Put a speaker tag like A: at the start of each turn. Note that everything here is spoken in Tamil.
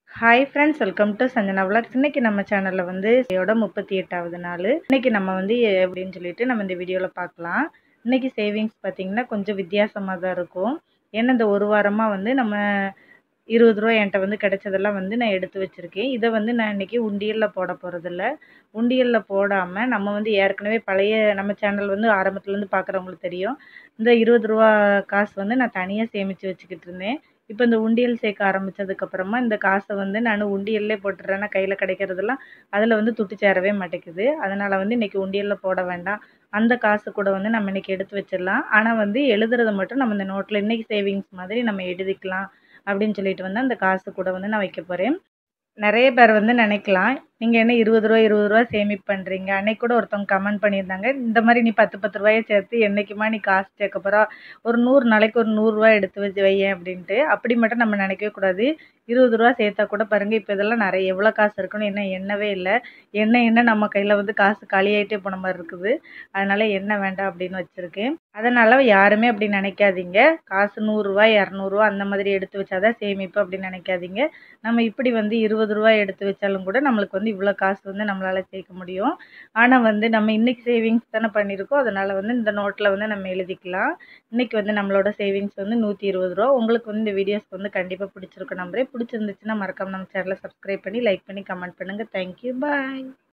A: hi friends welcome to Sanjana vlogs இன்னைக்கு நம்ம சேனலில் வந்து இதோட முப்பத்தி எட்டாவது நாள் இன்னைக்கு நம்ம வந்து எப்படின்னு சொல்லிட்டு நம்ம இந்த வீடியோவில் பார்க்கலாம் இன்னைக்கு சேவிங்ஸ் பார்த்தீங்கன்னா கொஞ்சம் வித்தியாசமாக தான் இருக்கும் ஏன்னா இந்த ஒரு வாரமாக வந்து நம்ம இருபது ரூபா என்கிட்ட வந்து கிடைச்சதெல்லாம் வந்து நான் எடுத்து வச்சுருக்கேன் இதை வந்து நான் இன்னைக்கு உண்டியலில் போட போகிறதில்ல உண்டியலில் போடாமல் நம்ம வந்து ஏற்கனவே பழைய நம்ம சேனல் வந்து ஆரம்பத்துலேருந்து பார்க்குறவங்களுக்கு தெரியும் இந்த இருபது ரூபா காசு வந்து நான் தனியாக சேமித்து வச்சுக்கிட்டு இருந்தேன் இப்போ இந்த உண்டியல் சேர்க்க ஆரம்பித்ததுக்கப்புறமா இந்த காசை வந்து நான் உண்டியல்லே போட்டுறேன்னா கையில் கிடைக்கிறதெல்லாம் அதில் வந்து துட்டு சேரவே மாட்டேங்குது அதனால் வந்து இன்றைக்கி உண்டியலில் போட வேண்டாம் அந்த காசு கூட வந்து நம்ம இன்றைக்கி எடுத்து வச்சிடலாம் ஆனால் வந்து எழுதுறதை மட்டும் நம்ம இந்த நோட்டில் இன்றைக்கி சேவிங்ஸ் மாதிரி நம்ம எழுதிக்கலாம் அப்படின்னு சொல்லிட்டு வந்து அந்த காசு கூட வந்து நான் வைக்க போகிறேன் நிறைய பேர் வந்து நினைக்கலாம் நீங்கள் என்ன இருபது ரூபா இருபது ரூபா சேமிப்பு பண்ணுறீங்க அன்னைக்கு கூட ஒருத்தவங்க கமெண்ட் பண்ணியிருந்தாங்க இந்த மாதிரி நீ பத்து பத்து ரூபாயை சேர்த்து என்றைக்குமா நீ காசு சேர்க்க போகிறா ஒரு நூறு நாளைக்கு ஒரு நூறுரூவா எடுத்து வச்சு வையேன் அப்படின்ட்டு அப்படி மட்டும் நம்ம நினைக்கவே கூடாது இருபது ரூபா சேர்த்தா கூட பாருங்கள் இப்போ இதெல்லாம் நிறைய எவ்வளோ காசு இருக்குன்னு இன்னும் எண்ணவே இல்லை என்ன என்ன நம்ம கையில் வந்து காசு காலியாயிட்டே போன மாதிரி இருக்குது அதனால் எண்ண வேண்டாம் அப்படின்னு வச்சுருக்கேன் அதனால் யாருமே அப்படி நினைக்காதீங்க காசு நூறுரூவா இரநூறுவா அந்த மாதிரி எடுத்து வச்சாதான் சேமிப்பு அப்படின்னு நினைக்காதீங்க நம்ம இப்படி வந்து இருபது ரூபா எடுத்து வச்சாலும் கூட நம்மளுக்கு வந்து இவ்வளோ காசு வந்து நம்மளால் சேர்க்க முடியும் ஆனால் வந்து நம்ம இன்றைக்கி சேவிங்ஸ் தானே பண்ணியிருக்கோம் அதனால் வந்து இந்த நோட்டில் வந்து நம்ம எழுதிக்கலாம் இன்றைக்கி வந்து நம்மளோட சேவிங்ஸ் வந்து நூற்றி இருபது ரூபா உங்களுக்கு வந்து இந்த வீடியோஸ் வந்து கண்டிப்பாக பிடிச்சிருக்கும் நம்புறேன் பிடிச்சிருந்துச்சுன்னா மறக்காம நம்ம சேனலை சப்ஸ்கிரைப் பண்ணி லைக் பண்ணி கமெண்ட் பண்ணுங்கள் தேங்க்யூ பாய்